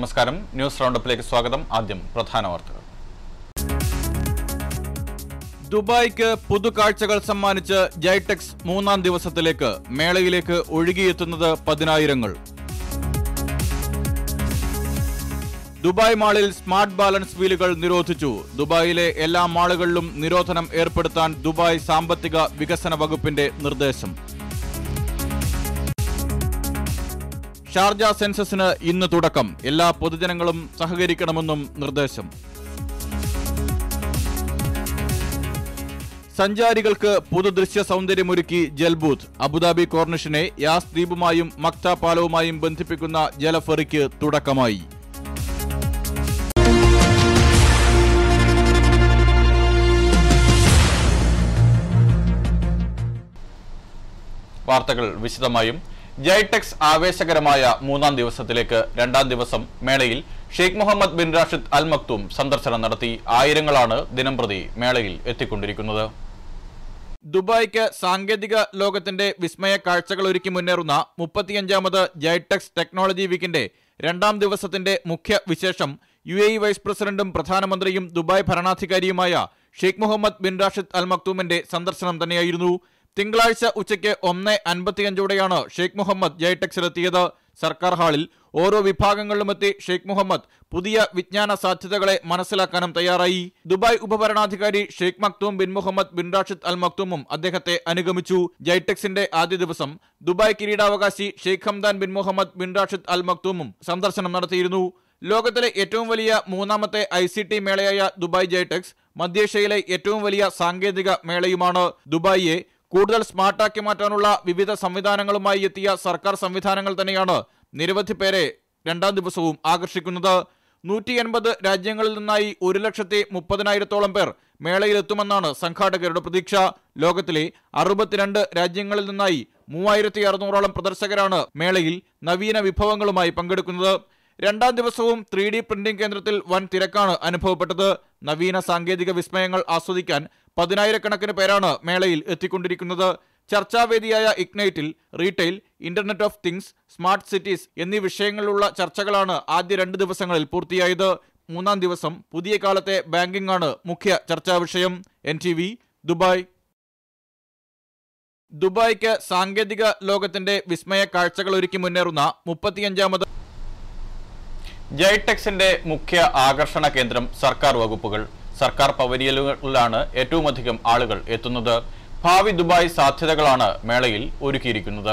നമസ്കാരം ന്യൂസ് റൗണ്ടപ്പിലേക്ക് സ്വാഗതം ആദ്യം പ്രധാന വാർത്തകൾ ദുബായ്ക്ക് പുതുകാഴ്ചകൾ സമ്മാനിച്ച് ജൈടെക്സ് മൂന്നാം ദിവസത്തിലേക്ക് മേളയിലേക്ക് ഒഴുകിയെത്തുന്നത് പതിനായിരങ്ങൾ ദുബായ് മാളിൽ സ്മാർട്ട് ബാലൻസ് വീലുകൾ നിരോധിച്ചു ദുബായിലെ എല്ലാ മാളുകളിലും നിരോധനം ഏർപ്പെടുത്താൻ ദുബായ് സാമ്പത്തിക വികസന വകുപ്പിന്റെ നിർദ്ദേശം ഷാർജ സെൻസസിന് ഇന്ന് തുടക്കം എല്ലാ പൊതുജനങ്ങളും സഹകരിക്കണമെന്നും നിർദ്ദേശം സഞ്ചാരികൾക്ക് പുതുദൃശ്യ സൗന്ദര്യമൊരുക്കി ജൽബൂത്ത് അബുദാബി കോർണിഷിനെ യാസ് ദ്വീപുമായും മക്ത പാലവുമായും ബന്ധിപ്പിക്കുന്ന ജലഫെറിക്ക് തുടക്കമായി വാർത്തകൾ വിശദമായും ജൈടെക്സ് ആവേശകരമായ മൂന്നാം ദിവസത്തിലേക്ക് രണ്ടാം ദിവസം മേളയിൽ Sheikh Mohammed bin Rashid Al Maktoum സന്ദർശനം നടത്തി ആയിരങ്ങളാണ് ദിനംപ്രതി മേളയിൽ എത്തിക്കൊണ്ടിരിക്കുന്നത് ദുബായ്ക്ക് സാങ്കേതിക ലോകത്തിന്റെ വിസ്മയ കാഴ്ചകൾ ഒരുക്കി മുന്നേറുന്ന മുപ്പത്തിയഞ്ചാമത് ജൈടെക്സ് ടെക്നോളജി വീക്കിന്റെ രണ്ടാം ദിവസത്തിന്റെ മുഖ്യ വിശേഷം യു എ ഇ വൈസ് പ്രസിഡന്റും പ്രധാനമന്ത്രിയും ദുബായ് ഭരണാധികാരിയുമായ Sheikh Mohammed bin Rashid Al മക്തൂമിന്റെ സന്ദർശനം തന്നെയായിരുന്നു തിങ്കളാഴ്ച ഉച്ചയ്ക്ക് ഒന്ന് അൻപത്തിയഞ്ചോടെയാണ് ഷെയ്ഖ് മുഹമ്മദ് ജൈടെക്സിലെത്തിയത് സർക്കാർ ഹാളിൽ ഓരോ വിഭാഗങ്ങളിലുമെത്തി ഷെയ്ഖ് മുഹമ്മദ് പുതിയ വിജ്ഞാന സാധ്യതകളെ മനസ്സിലാക്കാനും തയ്യാറായി ദുബായ് ഉപഭരണാധികാരി Sheikh Maktoum bin Mohammed bin Rashid Al മക്തൂമും അദ്ദേഹത്തെ അനുഗമിച്ചു ജൈടെക്സിന്റെ ആദ്യ ദിവസം ദുബായ് കിരീടാവകാശി Sheikh Hamdan bin Mohammed bin Rashid Al മക്തൂമും സന്ദർശനം നടത്തിയിരുന്നു ലോകത്തിലെ ഏറ്റവും വലിയ മൂന്നാമത്തെ ഐ സി ടി മേളയായ ദുബായ് ജൈടെക്സ് മധ്യേഷ്യയിലെ ഏറ്റവും വലിയ സാങ്കേതിക മേളയുമാണ് ദുബായിയെ കൂടുതൽ സ്മാർട്ടാക്കി മാറ്റാനുള്ള വിവിധ സംവിധാനങ്ങളുമായി എത്തിയ സർക്കാർ സംവിധാനങ്ങൾ തന്നെയാണ് നിരവധി പേരെ രണ്ടാം ദിവസവും ആകർഷിക്കുന്നത് നൂറ്റി എൺപത് രാജ്യങ്ങളിൽ നിന്നായി ഒരു ലക്ഷത്തി മുപ്പതിനായിരത്തോളം പേർ മേളയിലെത്തുമെന്നാണ് സംഘാടകരുടെ പ്രതീക്ഷ ലോകത്തിലെ അറുപത്തിരണ്ട് രാജ്യങ്ങളിൽ നിന്നായി മൂവായിരത്തി അറുന്നൂറോളം പ്രദർശകരാണ് മേളയിൽ നവീന വിഭവങ്ങളുമായി പങ്കെടുക്കുന്നത് രണ്ടാം ദിവസവും ത്രീ ഡി പ്രിന്റിംഗ് കേന്ദ്രത്തിൽ വൻ തിരക്കാണ് അനുഭവപ്പെട്ടത് നവീന സാങ്കേതിക വിസ്മയങ്ങൾ ആസ്വദിക്കാൻ പതിനായിരക്കണക്കിന് പേരാണ് മേളയിൽ എത്തിക്കൊണ്ടിരിക്കുന്നത് ചർച്ചാവേദിയായ ഇഗ്നൈറ്റിൽ retail internet of things smart cities എന്നീ വിഷയങ്ങളിലുള്ള ചർച്ചകളാണ് ആദ്യ രണ്ട് ദിവസങ്ങളിൽ പൂർത്തിയായത് മൂന്നാം ദിവസം പുതിയ കാലത്തെ ബാങ്കിംഗ് ആണ് മുഖ്യ ചർച്ചാ വിഷയം എൻ ടി വി ദുബായ് ദുബായ്ക്ക് സാങ്കേതിക ലോകത്തിന്റെ വിസ്മയ കാഴ്ചകൾ ഒരുക്കി മുന്നേറുന്ന മുപ്പത്തിയഞ്ചാമത് ജൈടെക്സിന്റെ മുഖ്യ ആകർഷണ കേന്ദ്രം സർക്കാർ വകുപ്പുകൾ സർക്കാർ പവലിയലുകളിലാണ് ഏറ്റവും അധികം ആളുകൾ എത്തുന്നത് ഭാവി ദുബായ് സാധ്യതകളാണ് മേളയിൽ ഒരുക്കിയിരിക്കുന്നത്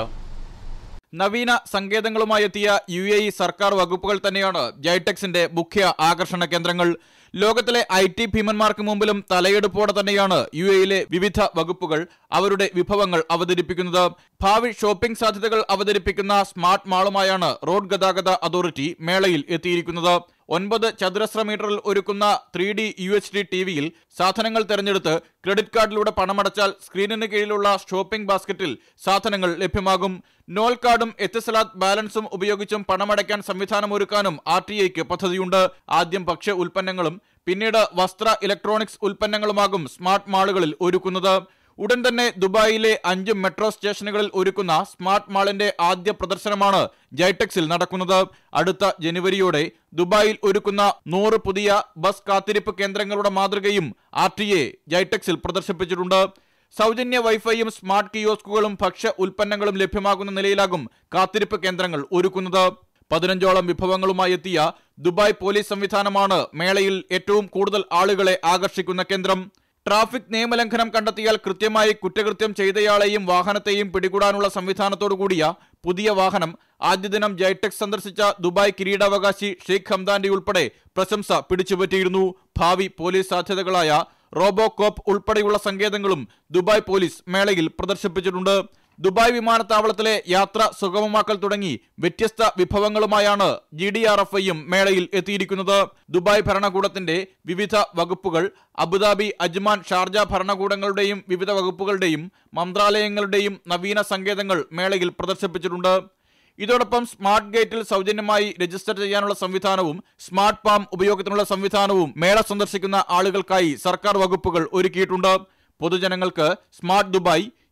നവീന സങ്കേതങ്ങളുമായി എത്തിയ യു എ ഇ സർക്കാർ വകുപ്പുകൾ തന്നെയാണ് ജൈടെക്സിന്റെ മുഖ്യ ആകർഷണ കേന്ദ്രങ്ങൾ ലോകത്തിലെ ഐ ടി ഭീമന്മാർക്ക് മുമ്പിലും തലയെടുപ്പോടെ തന്നെയാണ് യു എയിലെ വിവിധ വകുപ്പുകൾ അവരുടെ വിഭവങ്ങൾ അവതരിപ്പിക്കുന്നത് ഭാവി ഷോപ്പിംഗ് സാധ്യതകൾ അവതരിപ്പിക്കുന്ന സ്മാർട്ട് മാളുമായാണ് റോഡ് ഗതാഗത അതോറിറ്റി മേളയിൽ എത്തിയിരിക്കുന്നത് ഒൻപത് ചതുരശ്ര മീറ്ററിൽ ഒരുക്കുന്ന three D U H D T വിയിൽ സാധനങ്ങൾ തിരഞ്ഞെടുത്ത് ക്രെഡിറ്റ് കാർഡിലൂടെ പണമടച്ചാൽ സ്ക്രീനിന് കീഴിലുള്ള ഷോപ്പിംഗ് ബാസ്ക്കറ്റിൽ സാധനങ്ങൾ ലഭ്യമാകും നോൾ കാർഡും എത്തിസലാത്ത് ബാലൻസും ഉപയോഗിച്ചും പണമടയ്ക്കാൻ സംവിധാനം ഒരുക്കാനും ആർ ടി ഐക്ക് പദ്ധതിയുണ്ട് ആദ്യം ഭക്ഷ്യ ഉൽപ്പന്നങ്ങളും പിന്നീട് വസ്ത്ര ഇലക്ട്രോണിക്സ് ഉൽപ്പന്നങ്ങളുമാകും സ്മാർട്ട് മാളുകളിൽ ഒരുക്കുന്നത് ഉടൻ തന്നെ ദുബായിലെ അഞ്ച് മെട്രോ സ്റ്റേഷനുകളിൽ ഒരുക്കുന്ന സ്മാർട്ട് മാളിന്റെ ആദ്യ പ്രദർശനമാണ് ജൈടെക്സിൽ നടക്കുന്നത് അടുത്ത ജനുവരിയോടെ ദുബായിൽ ഒരുക്കുന്ന നൂറ് പുതിയ ബസ് കാത്തിരിപ്പ് കേന്ദ്രങ്ങളുടെ മാതൃകയും ആർ ടി എ ജൈടെക്സിൽ പ്രദർശിപ്പിച്ചിട്ടുണ്ട് സൗജന്യ വൈഫൈയും സ്മാർട്ട് കിയോസ്കുകളും ഭക്ഷ്യ ഉൽപ്പന്നങ്ങളും ലഭ്യമാകുന്ന നിലയിലാകും കാത്തിരിപ്പ് കേന്ദ്രങ്ങൾ ഒരുക്കുന്നത് പതിനഞ്ചോളം വിഭവങ്ങളുമായി എത്തിയ ദുബായ് പോലീസ് സംവിധാനമാണ് മേളയിൽ ഏറ്റവും കൂടുതൽ ആളുകളെ ആകർഷിക്കുന്ന കേന്ദ്രം ട്രാഫിക് നിയമലംഘനം കണ്ടെത്തിയാൽ കൃത്യമായി കുറ്റകൃത്യം ചെയ്തയാളെയും വാഹനത്തെയും പിടികൂടാനുള്ള സംവിധാനത്തോടു കൂടിയ പുതിയ വാഹനം ആദ്യ ദിനം ജൈടെക് സന്ദർശിച്ച ദുബായ് കിരീടാവകാശി ഷെയ്ഖ് ഹംദാന്റെ ഉൾപ്പെടെ പ്രശംസ പിടിച്ചുപറ്റിയിരുന്നു ഭാവി പോലീസ് സാധ്യതകളായ റോബോകോപ്പ് ഉൾപ്പെടെയുള്ള സങ്കേതങ്ങളും ദുബായ് പോലീസ് മേളയിൽ പ്രദർശിപ്പിച്ചിട്ടുണ്ട് ദുബായ് വിമാനത്താവളത്തിലെ യാത്ര സുഗമമാക്കൽ തുടങ്ങി വ്യത്യസ്ത വിഭവങ്ങളുമായാണ് ജി ഡി ആർ എഫ് ഐയും മേളയിൽ എത്തിയിരിക്കുന്നത് ദുബായ് ഭരണകൂടത്തിന്റെ വിവിധ വകുപ്പുകൾ അബുദാബി അജ്മാൻ ഷാർജ ഭരണകൂടങ്ങളുടെയും വിവിധ വകുപ്പുകളുടെയും മന്ത്രാലയങ്ങളുടെയും നവീന സങ്കേതങ്ങൾ മേളയിൽ പ്രദർശിപ്പിച്ചിട്ടുണ്ട് ഇതോടൊപ്പം സ്മാർട്ട് ഗേറ്റിൽ സൗജന്യമായി രജിസ്റ്റർ ചെയ്യാനുള്ള സംവിധാനവും സ്മാർട്ട് പാം ഉപയോഗത്തിനുള്ള സംവിധാനവും മേള സന്ദർശിക്കുന്ന ആളുകൾക്കായി സർക്കാർ വകുപ്പുകൾ ഒരുക്കിയിട്ടുണ്ട് പൊതുജനങ്ങൾക്ക് സ്മാർട്ട് ദുബായ്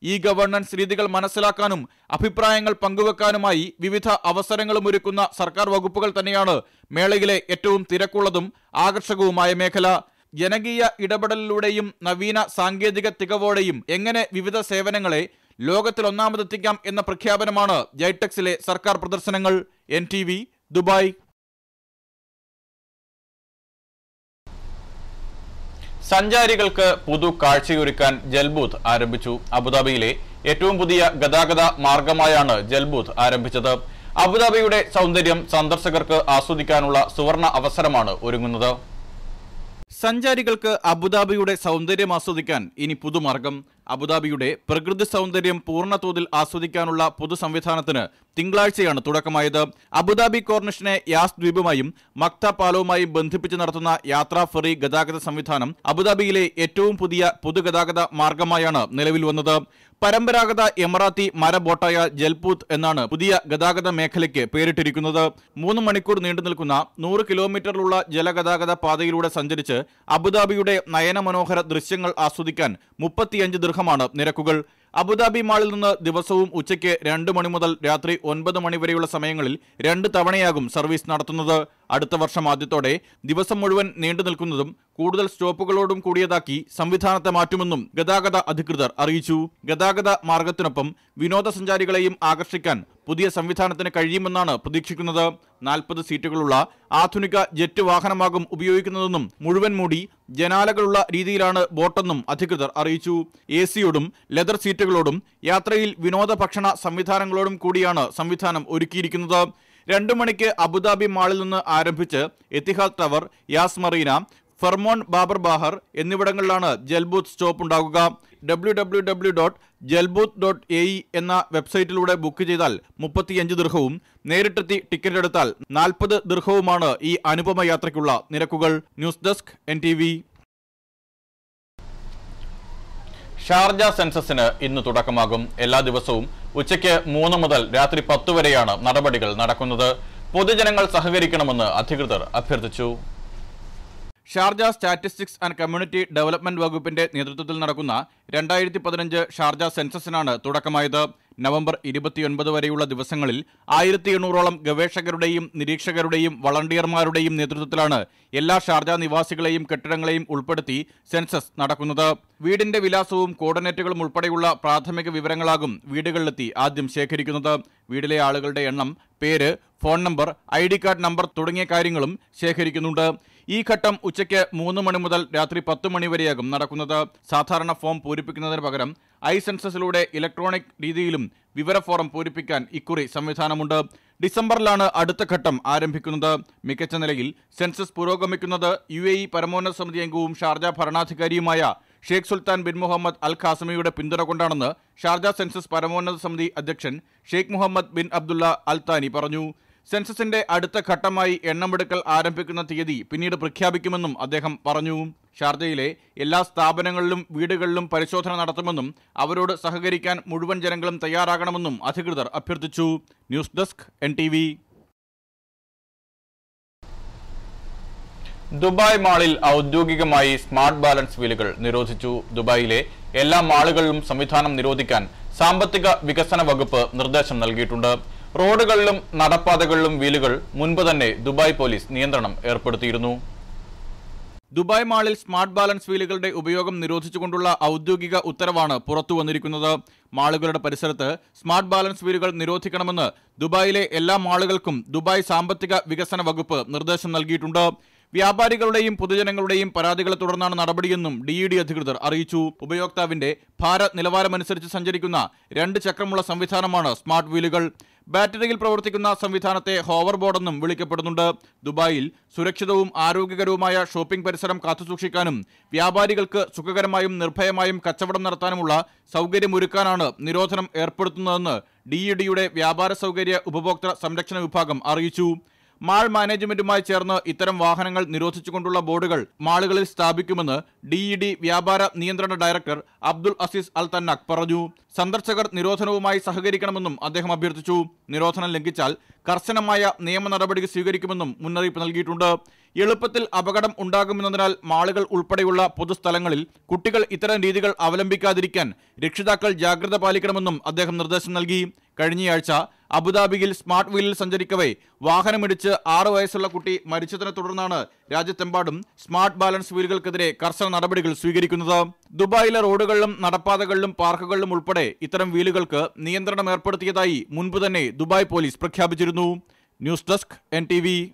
ഇ ഗവേണൻസ് രീതികൾ മനസ്സിലാക്കാനും അഭിപ്രായങ്ങൾ പങ്കുവെക്കാനുമായി വിവിധ അവസരങ്ങളും ഒരുക്കുന്ന സർക്കാർ വകുപ്പുകൾ തന്നെയാണ് മേളയിലെ ഏറ്റവും തിരക്കുള്ളതും ആകർഷകവുമായ മേഖല ജനകീയ ഇടപെടലിലൂടെയും നവീന സാങ്കേതിക തികവോടെയും എങ്ങനെ വിവിധ സേവനങ്ങളെ ലോകത്തിൽ ഒന്നാമതെത്തിക്കാം എന്ന പ്രഖ്യാപനമാണ് ജൈടെക്സിലെ സർക്കാർ പ്രദർശനങ്ങൾ എൻ ടി വി ദുബായ് സഞ്ചാരികൾക്ക് പുതു കാഴ്ചയൊരുക്കാൻ ജൽബൂത്ത് ആരംഭിച്ചു അബുദാബിയിലെ ഏറ്റവും പുതിയ ഗതാഗത മാർഗമായാണ് ജൽബൂത്ത് ആരംഭിച്ചത് അബുദാബിയുടെ സൗന്ദര്യം സന്ദർശകർക്ക് ആസ്വദിക്കാനുള്ള സുവർണ അവസരമാണ് ഒരുങ്ങുന്നത് സഞ്ചാരികൾക്ക് അബുദാബിയുടെ സൗന്ദര്യം ആസ്വദിക്കാൻ ഇനി പുതുമാർഗം അബുദാബിയുടെ പ്രകൃതി സൗന്ദര്യം പൂർണ്ണതോതിൽ ആസ്വദിക്കാനുള്ള പൊതു സംവിധാനത്തിന് തിങ്കളാഴ്ചയാണ് തുടക്കമായത് അബുദാബി കോർണിഷനെ യാസ് ദ്വീപുമായും മക്ത പാലവുമായും ബന്ധിപ്പിച്ച് നടത്തുന്ന യാത്രാ ഫെറി ഗതാഗത സംവിധാനം അബുദാബിയിലെ ഏറ്റവും പുതിയ പൊതുഗതാഗത മാർഗമായാണ് നിലവിൽ വന്നത് പരമ്പരാഗത എമറാത്തി മരബോട്ടായ ജൽപൂത്ത് എന്നാണ് പുതിയ ഗതാഗത മേഖലയ്ക്ക് പേരിട്ടിരിക്കുന്നത് മൂന്ന് മണിക്കൂർ നീണ്ടു നിൽക്കുന്ന നൂറ് കിലോമീറ്ററിലുള്ള ജലഗതാഗത പാതയിലൂടെ സഞ്ചരിച്ച് അബുദാബിയുടെ നയനമനോഹര ദൃശ്യങ്ങൾ ആസ്വദിക്കാൻ മുപ്പത്തിയഞ്ച് ദീർഘമാണ് നിരക്കുകൾ അബുദാബി മാളിൽ നിന്ന് ദിവസവും ഉച്ചയ്ക്ക് രണ്ട് മണി മുതൽ രാത്രി ഒൻപത് മണി വരെയുള്ള സമയങ്ങളിൽ രണ്ട് തവണയാകും സർവീസ് നടത്തുന്നത് അടുത്ത വർഷം ആദ്യത്തോടെ ദിവസം മുഴുവൻ നീണ്ടു നിൽക്കുന്നതും കൂടുതൽ സ്റ്റോപ്പുകളോടും കൂടിയതാക്കി സംവിധാനത്തെ മാറ്റുമെന്നും ഗതാഗത അധികൃതർ അറിയിച്ചു ഗതാഗത മാർഗത്തിനൊപ്പം വിനോദസഞ്ചാരികളെയും ആകർഷിക്കാൻ പുതിയ സംവിധാനത്തിന് കഴിയുമെന്നാണ് പ്രതീക്ഷിക്കുന്നത് നാൽപ്പത് സീറ്റുകളുള്ള ആധുനിക ജെറ്റ് വാഹനമാകും ഉപയോഗിക്കുന്നതെന്നും മുഴുവൻ മൂടി ജനാലകളുള്ള രീതിയിലാണ് ബോട്ടെന്നും അധികൃതർ അറിയിച്ചു എ സിയോടും ലെതർ സീറ്റുകളോടും യാത്രയിൽ വിനോദ ഭക്ഷണ സംവിധാനങ്ങളോടും കൂടിയാണ് സംവിധാനം ഒരുക്കിയിരിക്കുന്നത് രണ്ടു മണിക്ക് അബുദാബി മാളിൽ നിന്ന് ആരംഭിച്ച് Etihad tower Yas Marina Fairmont Bab Al Bahr എന്നിവിടങ്ങളിലാണ് ജൽബൂത്ത് സ്റ്റോപ്പ് ഉണ്ടാകുക W W W dot Jalboot dot A E എന്ന വെബ്സൈറ്റിലൂടെ ബുക്ക് ചെയ്താൽ മുപ്പത്തിയഞ്ച് ദീർഘവും നേരിട്ടെത്തി ടിക്കറ്റ് എടുത്താൽ നാൽപ്പത് ദീർഘവുമാണ് ഈ അനുപമ യാത്രയ്ക്കുള്ള നിരക്കുകൾ news desk N T V Sharjah സെൻസസിന് ഇന്ന് തുടക്കമാകും എല്ലാ ദിവസവും ഉച്ചയ്ക്ക് മൂന്ന് മുതൽ രാത്രി പത്ത് വരെയാണ് നടപടികൾ നടക്കുന്നത് പൊതുജനങ്ങൾ സഹകരിക്കണമെന്ന് അധികൃതർ അഭ്യർത്ഥിച്ചു Sharjah statistics and community development വകുപ്പിന്റെ നേതൃത്വത്തിൽ നടക്കുന്ന രണ്ടായിരത്തി പതിനഞ്ച് ഷാർജ സെൻസസിനാണ് തുടക്കമായത് നവംബർ ഇരുപത്തിയൊൻപത് വരെയുള്ള ദിവസങ്ങളിൽ ആയിരത്തി എണ്ണൂറോളം ഗവേഷകരുടെയും നിരീക്ഷകരുടെയും വളണ്ടിയർമാരുടെയും നേതൃത്വത്തിലാണ് എല്ലാ ഷാർജ നിവാസികളെയും കെട്ടിടങ്ങളെയും ഉൾപ്പെടുത്തി സെൻസസ് നടക്കുന്നത് വീടിന്റെ വിലാസവും കോർഡിനേറ്റുകളും ഉൾപ്പെടെയുള്ള പ്രാഥമിക വിവരങ്ങളാകും വീടുകളിലെത്തി ആദ്യം ശേഖരിക്കുന്നത് വീട്ടിലെ ആളുകളുടെ എണ്ണം പേര് phone number I D card number തുടങ്ങിയ കാര്യങ്ങളും ശേഖരിക്കുന്നുണ്ട് ഈ ഘട്ടം ഉച്ചയ്ക്ക് മൂന്ന് മണി മുതൽ രാത്രി പത്ത് മണി വരെയാകും നടക്കുന്നത് സാധാരണ ഫോം പൂരിപ്പിക്കുന്നതിന് പകരം ഐ സെൻസസിലൂടെ ഇലക്ട്രോണിക് രീതിയിലും വിവര ഫോറം പൂരിപ്പിക്കാൻ ഇക്കുറി സംവിധാനമുണ്ട് ഡിസംബറിലാണ് അടുത്ത ഘട്ടം ആരംഭിക്കുന്നത് മികച്ച നിലയിൽ സെൻസസ് പുരോഗമിക്കുന്നത് യു എ ഇ പരമോന്നത സമിതി അംഗവും ഷാർജ ഭരണാധികാരിയുമായ Sheikh Sultan bin Mohammed Al ഖാസമിയുടെ പിന്തുണ കൊണ്ടാണെന്ന് ഷാർജ സെൻസസ് പരമോന്നത സമിതി അധ്യക്ഷൻ Sheikh Mohammed bin Abdullah Al Thani പറഞ്ഞു സെൻസസിന്റെ അടുത്ത ഘട്ടമായി എണ്ണമെടുക്കൽ ആരംഭിക്കുന്ന തീയതി പിന്നീട് പ്രഖ്യാപിക്കുമെന്നും അദ്ദേഹം പറഞ്ഞു ഷാർജയിലെ എല്ലാ സ്ഥാപനങ്ങളിലും വീടുകളിലും പരിശോധന നടത്തുമെന്നും അവരോട് സഹകരിക്കാൻ മുഴുവൻ ജനങ്ങളും തയ്യാറാകണമെന്നും അധികൃതർ അഭ്യർത്ഥിച്ചു ന്യൂസ് ഡെസ്ക് എൻ ദുബായ് മാളിൽ ഔദ്യോഗികമായി സ്മാർട്ട് ബാലൻസ് വീലുകൾ നിരോധിച്ചു ദുബായിലെ എല്ലാ മാളുകളിലും സംവിധാനം നിരോധിക്കാൻ സാമ്പത്തിക വികസന വകുപ്പ് നിർദ്ദേശം നൽകിയിട്ടുണ്ട് റോഡുകളിലും നടപ്പാതകളിലും വീലുകൾ മുൻപ് തന്നെ ദുബായ് പോലീസ് നിയന്ത്രണം ഏർപ്പെടുത്തിയിരുന്നു ദുബായ് മാളിൽ സ്മാർട്ട് ബാലൻസ് വീലുകളുടെ ഉപയോഗം നിരോധിച്ചുകൊണ്ടുള്ള ഔദ്യോഗിക ഉത്തരവാണ് പുറത്തു വന്നിരിക്കുന്നത് മാളുകളുടെ പരിസരത്ത് സ്മാർട്ട് ബാലൻസ് വീലുകൾ നിരോധിക്കണമെന്ന് ദുബായിലെ എല്ലാ മാളുകൾക്കും ദുബായ് സാമ്പത്തിക വികസന വകുപ്പ് നിർദ്ദേശം നൽകിയിട്ടുണ്ട് വ്യാപാരികളുടെയും പൊതുജനങ്ങളുടെയും പരാതികളെ തുടർന്നാണ് നടപടിയെന്നും ഡി ഇ ഡി അധികൃതർ അറിയിച്ചു ഉപയോക്താവിന്റെ ഭാര നിലവാരമനുസരിച്ച് സഞ്ചരിക്കുന്ന രണ്ട് ചക്രമുള്ള സംവിധാനമാണ് സ്മാർട്ട് വീലുകൾ ബാറ്ററിയിൽ പ്രവർത്തിക്കുന്ന സംവിധാനത്തെ ഹോവർ ബോർഡെന്നും വിളിക്കപ്പെടുന്നുണ്ട് ദുബായിൽ സുരക്ഷിതവും ആരോഗ്യകരവുമായ ഷോപ്പിംഗ് പരിസരം കാത്തുസൂക്ഷിക്കാനും വ്യാപാരികൾക്ക് സുഖകരമായും നിർഭയമായും കച്ചവടം നടത്താനുമുള്ള സൗകര്യമൊരുക്കാനാണ് നിരോധനം ഏർപ്പെടുത്തുന്നതെന്ന് ഡി ഇ ഡിയുടെ വ്യാപാര സൗകര്യ ഉപഭോക്തൃ സംരക്ഷണ വിഭാഗം അറിയിച്ചു മാൾ മാനേജ്മെന്റുമായി ചേർന്ന് ഇത്തരം വാഹനങ്ങൾ നിരോധിച്ചുകൊണ്ടുള്ള ബോർഡുകൾ മാളുകളിൽ സ്ഥാപിക്കുമെന്ന് ഡി ഇ ഡി വ്യാപാര നിയന്ത്രണ director Abdul Aziz Al Tannak പറഞ്ഞു സന്ദർശകർ നിരോധനവുമായി സഹകരിക്കണമെന്നും അദ്ദേഹം അഭ്യർത്ഥിച്ചു നിരോധനം ലംഘിച്ചാൽ കർശനമായ നിയമ നടപടി സ്വീകരിക്കുമെന്നും മുന്നറിയിപ്പ് നൽകിയിട്ടുണ്ട് എളുപ്പത്തിൽ അപകടം ഉണ്ടാകുമെന്നതിനാൽ മാളുകൾ ഉൾപ്പെടെയുള്ള പൊതുസ്ഥലങ്ങളിൽ കുട്ടികൾ ഇത്തരം രീതികൾ അവലംബിക്കാതിരിക്കാൻ രക്ഷിതാക്കൾ ജാഗ്രത പാലിക്കണമെന്നും അദ്ദേഹം നിർദ്ദേശം നൽകി കഴിഞ്ഞയാഴ്ച അബുദാബിയിൽ സ്മാർട്ട് വീലിൽ സഞ്ചരിക്കവേ വാഹനമിടിച്ച് ആറു വയസ്സുള്ള കുട്ടി മരിച്ചതിനെ തുടർന്നാണ് രാജ്യത്തെമ്പാടും സ്മാർട്ട് ബാലൻസ് വീലുകൾക്കെതിരെ കർശന നടപടികൾ സ്വീകരിക്കുന്നത് ദുബായിലെ റോഡുകളിലും നടപ്പാതകളിലും പാർക്കുകളിലും ഉൾപ്പെടെ ഇത്തരം വീലുകൾക്ക് നിയന്ത്രണം ഏർപ്പെടുത്തിയതായി മുൻപ് തന്നെ ദുബായ് പോലീസ് പ്രഖ്യാപിച്ചിരുന്നു ന്യൂസ് ഡെസ്ക് എൻ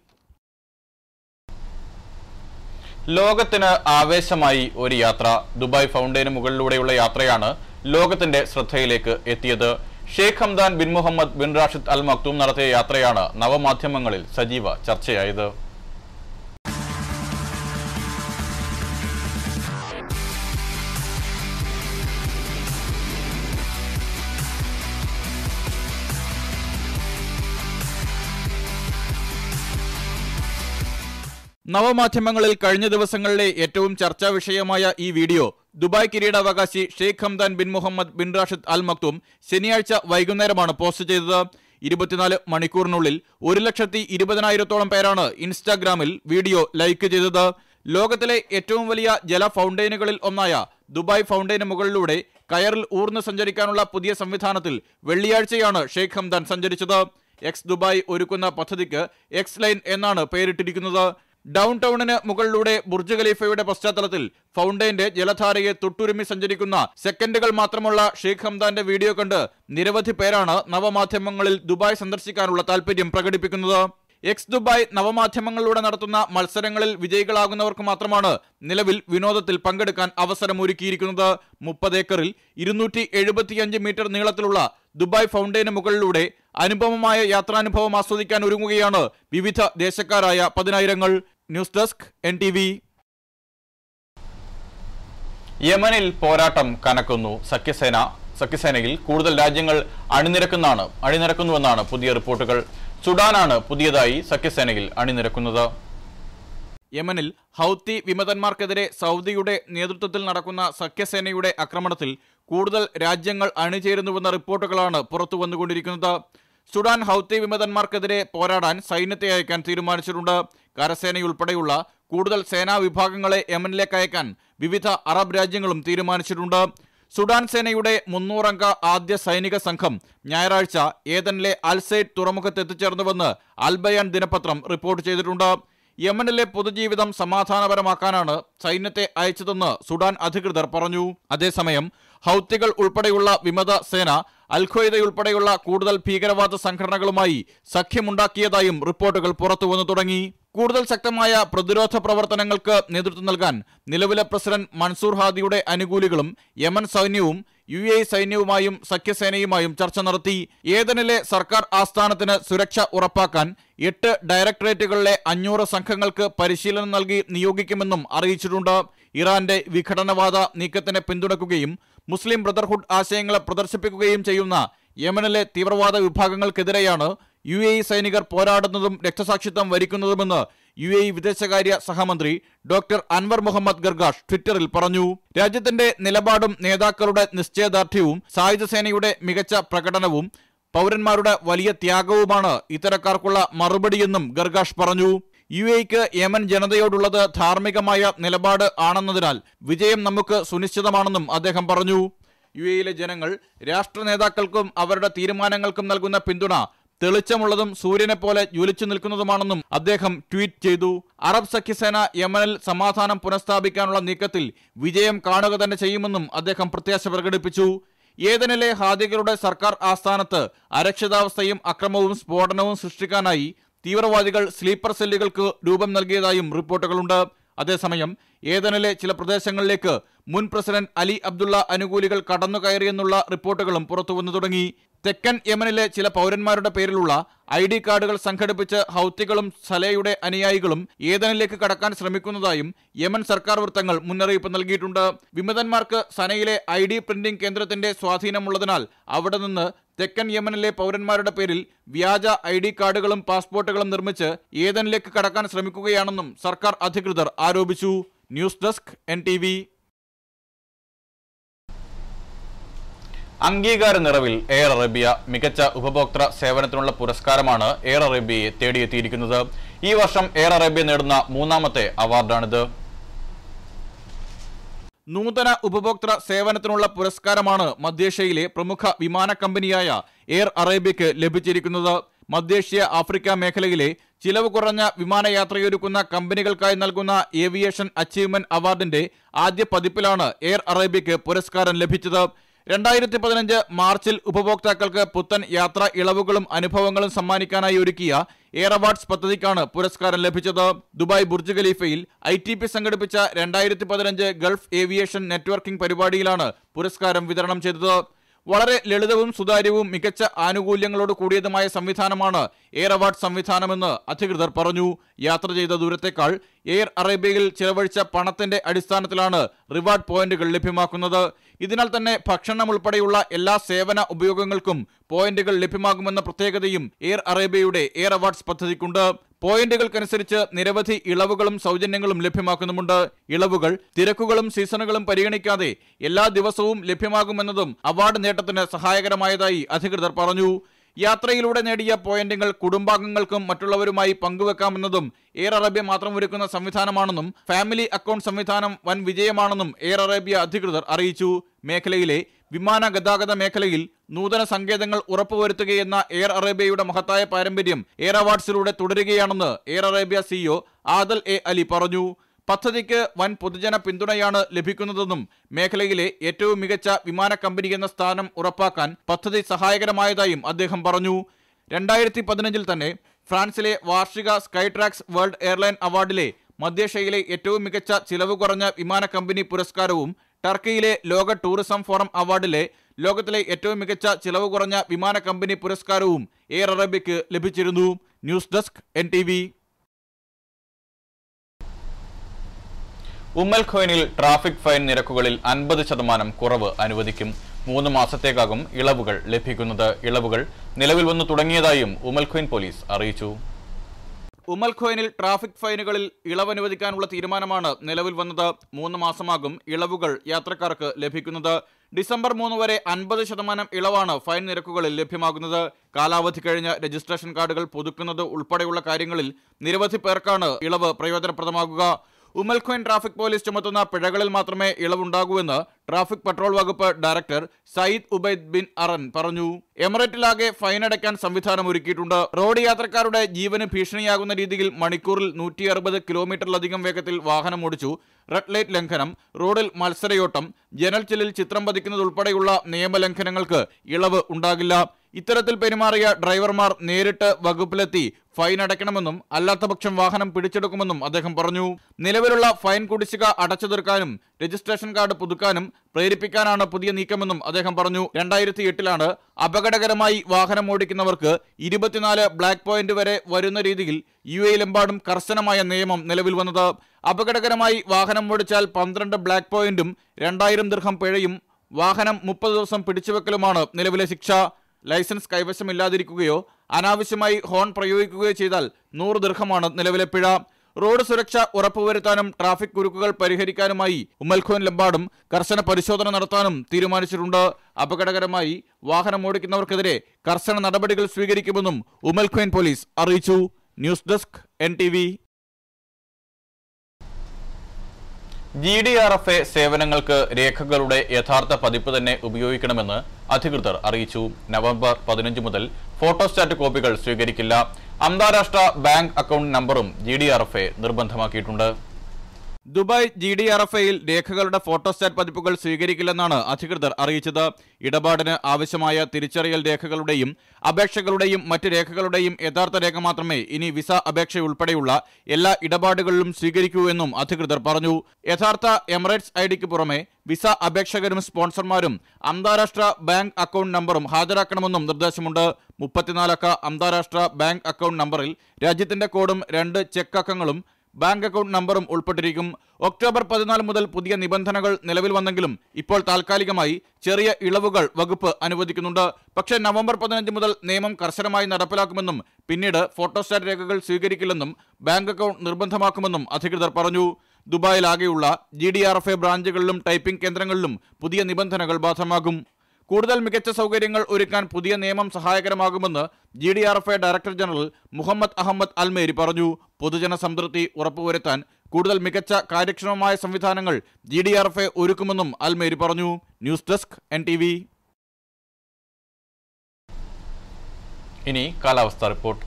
ലോകത്തിന് ആവേശമായി ഒരു യാത്ര ദുബായ് ഫൗണ്ടൈന് മുകളിലൂടെയുള്ള യാത്രയാണ് ലോകത്തിന്റെ ശ്രദ്ധയിലേക്ക് എത്തിയത് Sheikh Hamdan bin Mohammed bin Rashid Al Maktoum നടത്തിയ യാത്രയാണ് നവമാധ്യമങ്ങളിൽ സജീവ ചർച്ചയായത് നവമാധ്യമങ്ങളിൽ കഴിഞ്ഞ ദിവസങ്ങളിലെ ഏറ്റവും ചർച്ചാ വിഷയമായ ഈ വീഡിയോ ദുബായ് കിരീടാവകാശി Sheikh Hamdan bin Mohammed bin Rashid Al Maktoum ശനിയാഴ്ച വൈകുന്നേരമാണ് പോസ്റ്റ് ചെയ്തത് ഇരുപത്തിനാല് മണിക്കൂറിനുള്ളിൽ ഒരു ലക്ഷത്തി ഇരുപതിനായിരത്തോളം പേരാണ് ഇൻസ്റ്റാഗ്രാമിൽ വീഡിയോ ലൈക്ക് ചെയ്തത് ലോകത്തിലെ ഏറ്റവും വലിയ ജല ഫൗണ്ടൈനുകളിൽ ഒന്നായ ദുബായ് ഫൗണ്ടൈന് മുകളിലൂടെ കയറിൽ ഊർന്ന് സഞ്ചരിക്കാനുള്ള പുതിയ സംവിധാനത്തിൽ വെള്ളിയാഴ്ചയാണ് ഷെയ്ഖ് ഹംദാൻ സഞ്ചരിച്ചത് എക്സ് ദുബായ് ഒരുക്കുന്ന പദ്ധതിക്ക് എക്സ് ലൈൻ എന്നാണ് പേരിട്ടിരിക്കുന്നത് ഡൗൺ ടൗണിന് മുകളിലൂടെ ബുർജ് ഖലീഫയുടെ പശ്ചാത്തലത്തിൽ ഫൗണ്ടൈന്റെ ജലധാരയെ തൊട്ടുരുമി സഞ്ചരിക്കുന്ന സെക്കൻഡുകൾ മാത്രമുള്ള ഷെയ്ഖ് ഹംദാന്റെ വീഡിയോ കണ്ട് നിരവധി പേരാണ് നവമാധ്യമങ്ങളിൽ ദുബായ് സന്ദർശിക്കാനുള്ള താൽപര്യം പ്രകടിപ്പിക്കുന്നത് എക്സ് ദുബായ് നവമാധ്യമങ്ങളിലൂടെ നടത്തുന്ന മത്സരങ്ങളിൽ വിജയികളാകുന്നവർക്ക് മാത്രമാണ് നിലവിൽ വിനോദത്തിൽ പങ്കെടുക്കാൻ അവസരമൊരുക്കിയിരിക്കുന്നത് മുപ്പത് ഏക്കറിൽ ഇരുന്നൂറ്റി എഴുപത്തിയഞ്ച് മീറ്റർ നീളത്തിലുള്ള ദുബായ് ഫൗണ്ടൈന് മുകളിലൂടെ അനുപമമായ യാത്രാനുഭവം ആസ്വദിക്കാൻ ഒരുങ്ങുകയാണ് വിവിധ ദേശക്കാരായ പതിനായിരങ്ങൾ ന്യൂസ് ഡെസ്ക് എൻ യമനിൽ പോരാട്ടം കനക്കുന്നു സഖ്യസേന സഖ്യസേനയിൽ കൂടുതൽ രാജ്യങ്ങൾ അണിനിരക്കുന്നാണ് അണിനിരക്കുന്നുവെന്നാണ് പുതിയ റിപ്പോർട്ടുകൾ സുഡാനാണ് പുതിയതായി സഖ്യസേനയിൽ അണിനിരക്കുന്നത് യമനിൽ ഹൗത്തി വിമതന്മാർക്കെതിരെ സൗദിയുടെ നേതൃത്വത്തിൽ നടക്കുന്ന സഖ്യസേനയുടെ ആക്രമണത്തിൽ കൂടുതൽ രാജ്യങ്ങൾ അണിചേരുന്നുവെന്ന റിപ്പോർട്ടുകളാണ് പുറത്തു വന്നുകൊണ്ടിരിക്കുന്നത് സുഡാൻ ഹൗത്തി വിമതന്മാർക്കെതിരെ പോരാടാൻ സൈന്യത്തെ അയക്കാൻ തീരുമാനിച്ചിട്ടുണ്ട് കരസേനയുൾപ്പെടെയുള്ള കൂടുതൽ സേനാ വിഭാഗങ്ങളെ യമനിലേക്ക് അയക്കാൻ വിവിധ അറബ് രാജ്യങ്ങളും തീരുമാനിച്ചിട്ടുണ്ട് സുഡാൻ സേനയുടെ മുന്നൂറംഗ ആദ്യ സൈനിക സംഘം ഞായറാഴ്ച ഏതനിലെ അൽസൈഡ് തുറമുഖത്ത് എത്തിച്ചേർന്നുവെന്ന് അൽബയാൻ ദിനപത്രം റിപ്പോർട്ട് ചെയ്തിട്ടുണ്ട് യമനിലെ പൊതുജീവിതം സമാധാനപരമാക്കാനാണ് സൈന്യത്തെ അയച്ചതെന്ന് സുഡാൻ അധികൃതർ പറഞ്ഞു അതേസമയം ഹൗത്തികൾ ഉൾപ്പെടെയുള്ള വിമത സേന അൽഖ്വയ്ദയുൾപ്പെടെയുള്ള കൂടുതൽ ഭീകരവാദ സംഘടനകളുമായി സഖ്യമുണ്ടാക്കിയതായും റിപ്പോർട്ടുകൾ പുറത്തുവന്നു തുടങ്ങി കൂടുതൽ ശക്തമായ പ്രതിരോധ പ്രവർത്തനങ്ങൾക്ക് നേതൃത്വം നൽകാൻ നിലവിലെ പ്രസിഡന്റ് മൻസൂർ ഹാദിയുടെ അനുകൂലികളും യമൻ സൈന്യവും യു എ സൈന്യവുമായും സഖ്യസേനയുമായും ചർച്ച നടത്തി ഏതനിലെ സർക്കാർ ആസ്ഥാനത്തിന് സുരക്ഷ ഉറപ്പാക്കാൻ എട്ട് ഡയറക്ടറേറ്റുകളിലെ അഞ്ഞൂറ് സംഘങ്ങൾക്ക് പരിശീലനം നൽകി നിയോഗിക്കുമെന്നും അറിയിച്ചിട്ടുണ്ട് ഇറാന്റെ വിഘടനവാദ നീക്കത്തിനെ പിന്തുണയ്ക്കുകയും മുസ്ലിം ബ്രദർഹുഡ് ആശയങ്ങളെ പ്രദർശിപ്പിക്കുകയും ചെയ്യുന്ന യമനിലെ തീവ്രവാദ വിഭാഗങ്ങൾക്കെതിരെയാണ് യു എ സൈനികർ പോരാടുന്നതും രക്തസാക്ഷിത്വം വരിക്കുന്നതുമെന്ന് യു എ വിദേശകാര്യ സഹമന്ത്രി ഡോക്ടർ അൻവർ മുഹമ്മദ് ഗർഗാഷ് ട്വിറ്ററിൽ പറഞ്ഞു രാജ്യത്തിന്റെ നിലപാടും നേതാക്കളുടെ നിശ്ചയദാർഢ്യവും സായുധ സേനയുടെ മികച്ച പ്രകടനവും പൗരന്മാരുടെ വലിയ ത്യാഗവുമാണ് ഇത്തരക്കാർക്കുള്ള മറുപടിയെന്നും ഗർഗാഷ് പറഞ്ഞു യു എക്ക് യമൻ ജനതയോടുള്ളത് ധാർമ്മികമായ നിലപാട് ആണെന്നതിനാൽ വിജയം നമുക്ക് സുനിശ്ചിതമാണെന്നും അദ്ദേഹം പറഞ്ഞു യു എയിലെ ജനങ്ങൾ രാഷ്ട്ര നേതാക്കൾക്കും അവരുടെ തീരുമാനങ്ങൾക്കും നൽകുന്ന പിന്തുണ തെളിച്ചമുള്ളതും സൂര്യനെ പോലെ ജ്വലിച്ചു നിൽക്കുന്നതുമാണെന്നും അദ്ദേഹം ട്വീറ്റ് ചെയ്തു അറബ് സഖ്യസേന യമനിൽ സമാധാനം പുനഃസ്ഥാപിക്കാനുള്ള നീക്കത്തിൽ വിജയം കാണുക തന്നെ ചെയ്യുമെന്നും അദ്ദേഹം പ്രത്യാശ പ്രകടിപ്പിച്ചു ഏതനിലെ ഹാദികളുടെ സർക്കാർ ആസ്ഥാനത്ത് അരക്ഷിതാവസ്ഥയും അക്രമവും സ്ഫോടനവും സൃഷ്ടിക്കാനായി തീവ്രവാദികൾ സ്ലീപ്പർ സെല്ലുകൾക്ക് രൂപം നൽകിയതായും റിപ്പോർട്ടുകളുണ്ട് അതേസമയം ഏതനിലെ ചില പ്രദേശങ്ങളിലേക്ക് മുൻ പ്രസിഡന്റ് അലി അബ്ദുള്ള അനുകൂലികൾ കടന്നുകയറിയെന്നുള്ള റിപ്പോർട്ടുകളും പുറത്തുവന്നു തുടങ്ങി തെക്കൻ യമനിലെ ചില പൗരന്മാരുടെ പേരിലുള്ള ഐ ഡി കാർഡുകൾ സംഘടിപ്പിച്ച് ഹൗത്തികളും സലയുടെ അനുയായികളും ഏതനിലേക്ക് കടക്കാൻ ശ്രമിക്കുന്നതായും യമൻ സർക്കാർ വൃത്തങ്ങൾ മുന്നറിയിപ്പ് നൽകിയിട്ടുണ്ട് വിമതന്മാർക്ക് സനയിലെ ഐ ഡി പ്രിന്റിംഗ് കേന്ദ്രത്തിന്റെ സ്വാധീനമുള്ളതിനാൽ അവിടെ നിന്ന് തെക്കൻ യമനിലെ പൗരന്മാരുടെ പേരിൽ വ്യാജ ഐ ഡി കാർഡുകളും പാസ്പോർട്ടുകളും നിർമ്മിച്ച് ഏതനിലേക്ക് കടക്കാൻ ശ്രമിക്കുകയാണെന്നും സർക്കാർ അധികൃതർ ആരോപിച്ചു ന്യൂസ് ഡെസ്ക് എൻ അംഗീകാര നിറവിൽ എയർ അറേബ്യ മികച്ച ഉപഭോക്തൃ സേവനത്തിനുള്ള പുരസ്കാരമാണ് എയർ അറേബ്യയെ തേടിയെത്തിയിരിക്കുന്നത് ഈ വർഷം എയർ അറേബ്യ നേടുന്ന മൂന്നാമത്തെ അവാർഡാണിത് നൂതന ഉപഭോക്തൃ സേവനത്തിനുള്ള പുരസ്കാരമാണ് മധ്യേഷ്യയിലെ പ്രമുഖ വിമാന കമ്പനിയായ എയർ അറേബ്യയ്ക്ക് ലഭിച്ചിരിക്കുന്നത് മധ്യേഷ്യ ആഫ്രിക്ക മേഖലയിലെ ചിലവ് കുറഞ്ഞ വിമാനയാത്രയൊരുക്കുന്ന കമ്പനികൾക്കായി നൽകുന്ന ഏവിയേഷൻ അച്ചീവ്മെന്റ് അവാർഡിന്റെ ആദ്യ പതിപ്പിലാണ് എയർ അറേബ്യയ്ക്ക് പുരസ്കാരം ലഭിച്ചത് രണ്ടായിരത്തി പതിനഞ്ച് മാർച്ചിൽ ഉപഭോക്താക്കൾക്ക് പുത്തൻ യാത്രാ ഇളവുകളും അനുഭവങ്ങളും സമ്മാനിക്കാനായി ഒരുക്കിയ എയർ അവാർഡ്സ് പദ്ധതിക്കാണ് പുരസ്കാരം ലഭിച്ചത് ദുബായ് ബുർജ് ഖലീഫയിൽ ഐ ടി പി സംഘടിപ്പിച്ച രണ്ടായിരത്തി പതിനഞ്ച് ഗൾഫ് ഏവിയേഷൻ നെറ്റ്വർക്കിംഗ് പരിപാടിയിലാണ് പുരസ്കാരം വിതരണം ചെയ്തത് വളരെ ലളിതവും സുതാര്യവും മികച്ച ആനുകൂല്യങ്ങളോട് കൂടിയതുമായ സംവിധാനമാണ് എയർ അവാർഡ് സംവിധാനമെന്ന് അധികൃതർ പറഞ്ഞു യാത്ര ചെയ്ത ദൂരത്തേക്കാൾ എയർ അറേബ്യയിൽ ചിലവഴിച്ച പണത്തിന്റെ അടിസ്ഥാനത്തിലാണ് റിവാർഡ് പോയിന്റുകൾ ലഭ്യമാക്കുന്നത് ഇതിനാൽ തന്നെ ഭക്ഷണം ഉൾപ്പെടെയുള്ള എല്ലാ സേവന ഉപയോഗങ്ങൾക്കും പോയിന്റുകൾ ലഭ്യമാകുമെന്ന പ്രത്യേകതയും എയർ അറേബ്യയുടെ എയർ അവാർഡ്സ് പദ്ധതിക്കുണ്ട് പോയിന്റുകൾക്കനുസരിച്ച് നിരവധി ഇളവുകളും സൗജന്യങ്ങളും ലഭ്യമാക്കുന്നുമുണ്ട് ഇളവുകൾ തിരക്കുകളും സീസണുകളും പരിഗണിക്കാതെ എല്ലാ ദിവസവും ലഭ്യമാകുമെന്നതും അവാർഡ് നേട്ടത്തിന് സഹായകരമായതായി അധികൃതർ പറഞ്ഞു യാത്രയിലൂടെ നേടിയ പോയിന്റുകൾ കുടുംബാംഗങ്ങൾക്കും മറ്റുള്ളവരുമായി പങ്കുവെക്കാമെന്നതും എയർ അറേബ്യ മാത്രം ഒരുക്കുന്ന സംവിധാനമാണെന്നും ഫാമിലി അക്കൗണ്ട് സംവിധാനം വൻ വിജയമാണെന്നും എയർ അറേബ്യ അധികൃതർ അറിയിച്ചു മേഖലയിലെ വിമാന ഗതാഗത മേഖലയിൽ നൂതന സങ്കേതങ്ങൾ ഉറപ്പുവരുത്തുകയെന്ന എയർ അറേബ്യയുടെ മഹത്തായ പാരമ്പര്യം എയർ അവാർഡ്സിലൂടെ തുടരുകയാണെന്ന് Air Arabia CEO Adel A Ali പറഞ്ഞു പദ്ധതിക്ക് വൻ പൊതുജന പിന്തുണയാണ് ലഭിക്കുന്നതെന്നും മേഖലയിലെ ഏറ്റവും മികച്ച വിമാന കമ്പനി എന്ന സ്ഥാനം ഉറപ്പാക്കാൻ പദ്ധതി സഹായകരമായതായും അദ്ദേഹം പറഞ്ഞു രണ്ടായിരത്തി പതിനഞ്ചിൽ തന്നെ ഫ്രാൻസിലെ വാർഷിക സ്കൈട്രാക്സ് വേൾഡ് എയർലൈൻ അവാർഡിലെ മധ്യേഷ്യയിലെ ഏറ്റവും മികച്ച ചിലവ് കുറഞ്ഞ വിമാന കമ്പനി പുരസ്കാരവും ടർക്കിയിലെ ലോക ടൂറിസം ഫോറം അവാർഡിലെ ലോകത്തിലെ ഏറ്റവും മികച്ച ചിലവ് കുറഞ്ഞ വിമാന കമ്പനി പുരസ്കാരവും എയർ അറേബ്യയ്ക്ക് ലഭിച്ചിരുന്നു ന്യൂസ് ഡെസ്ക് എൻ ഉമ്മൽ ഖോയിനിൽ ട്രാഫിക് ഫൈൻ നിരക്കുകളിൽ അൻപത് ശതമാനം കുറവ് അനുവദിക്കും മൂന്ന് മാസത്തേക്കാകും ഇളവുകൾ ലഭിക്കുന്നത് ഇളവുകൾ നിലവിൽ വന്നു തുടങ്ങിയതായും ഉമ്മൽ ഖോയിൻ പോലീസ് അറിയിച്ചു ഉമ്മൽ ഖോയിനിൽ ട്രാഫിക് ഫൈനുകളിൽ ഇളവ് അനുവദിക്കാനുള്ള തീരുമാനമാണ് നിലവിൽ വന്നത് മൂന്ന് മാസമാകും ഇളവുകൾ യാത്രക്കാർക്ക് ലഭിക്കുന്നത് ഡിസംബർ മൂന്ന് വരെ അൻപത് ശതമാനം ഇളവാണ് ഫൈൻ നിരക്കുകളിൽ ലഭ്യമാകുന്നത് കാലാവധി കഴിഞ്ഞ രജിസ്ട്രേഷൻ കാർഡുകൾ പുതുക്കുന്നത് ഉൾപ്പെടെയുള്ള കാര്യങ്ങളിൽ നിരവധി പേർക്കാണ് ഇളവ് പ്രയോജനപ്രദമാകുക ഉമ്മൽഖോയിൻ ട്രാഫിക് പോലീസ് ചുമത്തുന്ന പിഴകളിൽ മാത്രമേ ഇളവുണ്ടാകൂവെന്ന് ട്രാഫിക് പട്രോൾ വകുപ്പ് director Saeed Obaid bin Aran പറഞ്ഞു എമിറേറ്റിലാകെ ഫൈൻ അടയ്ക്കാൻ സംവിധാനം ഒരുക്കിയിട്ടുണ്ട് റോഡ് യാത്രക്കാരുടെ ജീവന് ഭീഷണിയാകുന്ന രീതിയിൽ മണിക്കൂറിൽ നൂറ്റി അറുപത് കിലോമീറ്ററിലധികം വേഗത്തിൽ വാഹനം ഓടിച്ചു റെഡ് ലൈറ്റ് ലംഘനം റോഡിൽ മത്സരയോട്ടം ജനൽ ചില്ലിൽ ചിത്രം പതിക്കുന്നതുൾപ്പെടെയുള്ള നിയമലംഘനങ്ങൾക്ക് ഇളവ് ഉണ്ടാകില്ല ഇത്തരത്തിൽ പെരുമാറിയ ഡ്രൈവർമാർ നേരിട്ട് വകുപ്പിലെത്തി ഫൈൻ അടയ്ക്കണമെന്നും അല്ലാത്തപക്ഷം വാഹനം പിടിച്ചെടുക്കുമെന്നും അദ്ദേഹം പറഞ്ഞു നിലവിലുള്ള ഫൈൻ കുടിശ്ശിക അടച്ചു തീർക്കാനും രജിസ്ട്രേഷൻ കാർഡ് പുതുക്കാനും പ്രേരിപ്പിക്കാനാണ് പുതിയ നീക്കമെന്നും അദ്ദേഹം പറഞ്ഞു രണ്ടായിരത്തി എട്ടിലാണ് അപകടകരമായി വാഹനം ഓടിക്കുന്നവർക്ക് ഇരുപത്തിനാല് ബ്ലാക്ക് പോയിന്റ് വരെ വരുന്ന രീതിയിൽ യു എയിലെമ്പാടും കർശനമായ നിയമം നിലവിൽ വന്നത് അപകടകരമായി വാഹനം ഓടിച്ചാൽ പന്ത്രണ്ട് ബ്ലാക്ക് പോയിന്റും രണ്ടായിരം ദീർഘം പിഴയും വാഹനം മുപ്പത് ദിവസം പിടിച്ചുവെക്കലുമാണ് നിലവിലെ ശിക്ഷ ലൈസൻസ് കൈവശമില്ലാതിരിക്കുകയോ അനാവശ്യമായി ഹോൺ പ്രയോഗിക്കുകയോ ചെയ്താൽ നൂറ് ദീർഘമാണ് നിലവിലെ പിഴ റോഡ് സുരക്ഷ ഉറപ്പുവരുത്താനും ട്രാഫിക് കുരുക്കുകൾ പരിഹരിക്കാനുമായി ഉമ്മൽഖോനിലെമ്പാടും കർശന പരിശോധന നടത്താനും തീരുമാനിച്ചിട്ടുണ്ട് അപകടകരമായി വാഹനം ഓടിക്കുന്നവർക്കെതിരെ കർശന നടപടികൾ സ്വീകരിക്കുമെന്നും ഉമ്മൽഖോൻ പോലീസ് അറിയിച്ചു news desk N G D R F A സേവനങ്ങൾക്ക് രേഖകളുടെ യഥാർത്ഥ പതിപ്പ് തന്നെ ഉപയോഗിക്കണമെന്ന് അധികൃതർ അറിയിച്ചു നവംബർ പതിനഞ്ച് മുതൽ ഫോട്ടോസ്റ്റാറ്റ് കോപ്പികൾ സ്വീകരിക്കില്ല അന്താരാഷ്ട്ര ബാങ്ക് അക്കൗണ്ട് നമ്പറും G D R F A നിർബന്ധമാക്കിയിട്ടുണ്ട് Dubai G D R F എയിൽ രേഖകളുടെ ഫോട്ടോസ്റ്റാറ്റ് പതിപ്പുകൾ സ്വീകരിക്കില്ലെന്നാണ് അധികൃതർ അറിയിച്ചത് ഇടപാടിന് ആവശ്യമായ തിരിച്ചറിയൽ രേഖകളുടെയും അപേക്ഷകളുടെയും മറ്റ് രേഖകളുടെയും യഥാർത്ഥ രേഖ മാത്രമേ ഇനി വിസ അപേക്ഷ ഉൾപ്പെടെയുള്ള എല്ലാ ഇടപാടുകളിലും സ്വീകരിക്കൂ എന്നും അധികൃതർ പറഞ്ഞു യഥാർത്ഥ എമിറേറ്റ്സ് ഐ ഡിക്ക് പുറമെ വിസ അപേക്ഷകരും സ്പോൺസർമാരും അന്താരാഷ്ട്ര ബാങ്ക് അക്കൗണ്ട് നമ്പറും ഹാജരാക്കണമെന്നും നിർദ്ദേശമുണ്ട് മുപ്പത്തിനാലക്ക അന്താരാഷ്ട്ര ബാങ്ക് അക്കൗണ്ട് നമ്പറിൽ രാജ്യത്തിന്റെ കോഡും രണ്ട് ചെക്ക് അക്കങ്ങളും ബാങ്ക് അക്കൗണ്ട് നമ്പറും ഉൾപ്പെട്ടിരിക്കും ഒക്ടോബർ പതിനാല് മുതൽ പുതിയ നിബന്ധനകൾ നിലവിൽ വന്നെങ്കിലും ഇപ്പോൾ താൽക്കാലികമായി ചെറിയ ഇളവുകൾ വകുപ്പ് അനുവദിക്കുന്നുണ്ട് പക്ഷേ നവംബർ പതിനഞ്ച് മുതൽ നിയമം കർശനമായി നടപ്പിലാക്കുമെന്നും പിന്നീട് ഫോട്ടോസ്റ്റാറ്റ് രേഖകൾ സ്വീകരിക്കില്ലെന്നും ബാങ്ക് അക്കൗണ്ട് നിർബന്ധമാക്കുമെന്നും അധികൃതർ പറഞ്ഞു ദുബായിലാകെയുള്ള G D R F A ബ്രാഞ്ചുകളിലും ടൈപ്പിംഗ് കേന്ദ്രങ്ങളിലും പുതിയ നിബന്ധനകൾ ബാധകമാകും കൂടുതൽ മികച്ച സൗകര്യങ്ങൾ ഒരുക്കാൻ പുതിയ നിയമം സഹായകരമാകുമെന്ന് G D R F A director general Mohammed Ahmed Al Marri പറഞ്ഞു പൊതുജന സംതൃപ്തി ഉറപ്പുവരുത്താൻ കൂടുതൽ മികച്ച കാര്യക്ഷമമായ സംവിധാനങ്ങൾ G D R F A ഒരുക്കുമെന്നും അൽമേരി പറഞ്ഞു news desk N T V ഇനി കാലാവസ്ഥ റിപ്പോർട്ട്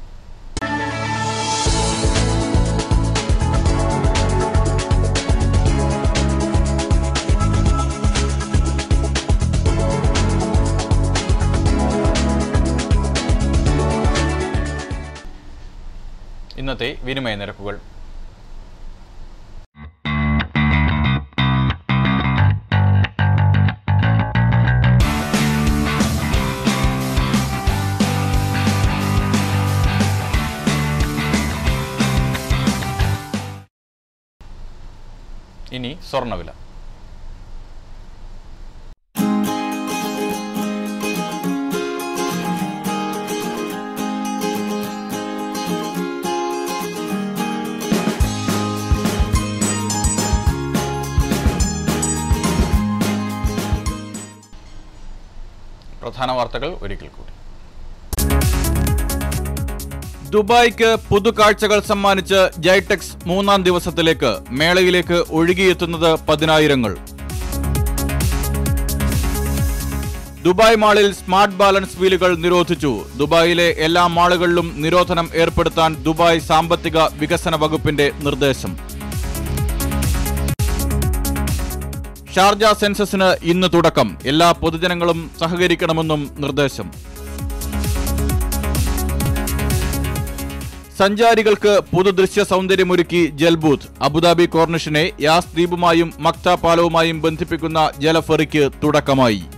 ഇന്നത്തെ വിനിമയ നിരക്കുകൾ ഇനി സ്വർണ്ണവില പ്രധാന വാർത്തകൾ ഒരിക്കൽ കൂടി ദുബായ്ക്ക് പുതുകാഴ്ചകൾ സമ്മാനിച്ച് ജൈടെക്സ് മൂന്നാം ദിവസത്തിലേക്ക് മേളയിലേക്ക് ഒഴുകിയെത്തുന്നത് പതിനായിരങ്ങൾ ദുബായ് മാളിൽ സ്മാർട്ട് ബാലൻസ് വീലുകൾ നിരോധിച്ചു ദുബായിലെ എല്ലാ മാളുകളിലും നിരോധനം ഏർപ്പെടുത്താൻ ദുബായ് സാമ്പത്തിക വികസന വകുപ്പിന്റെ നിർദ്ദേശം ഷാർജ സെൻസസിന് ഇന്ന് തുടക്കം എല്ലാ പൊതുജനങ്ങളും സഹകരിക്കണമെന്നും നിർദ്ദേശം സഞ്ചാരികൾക്ക് പുതുദൃശ്യ സൗന്ദര്യമൊരുക്കി ജൽബൂത്ത് അബുദാബി കോർണിഷിനെ യാസ് ദ്വീപുമായും മക്ത പാലവുമായും ബന്ധിപ്പിക്കുന്ന ജലഫെറിക്ക് തുടക്കമായി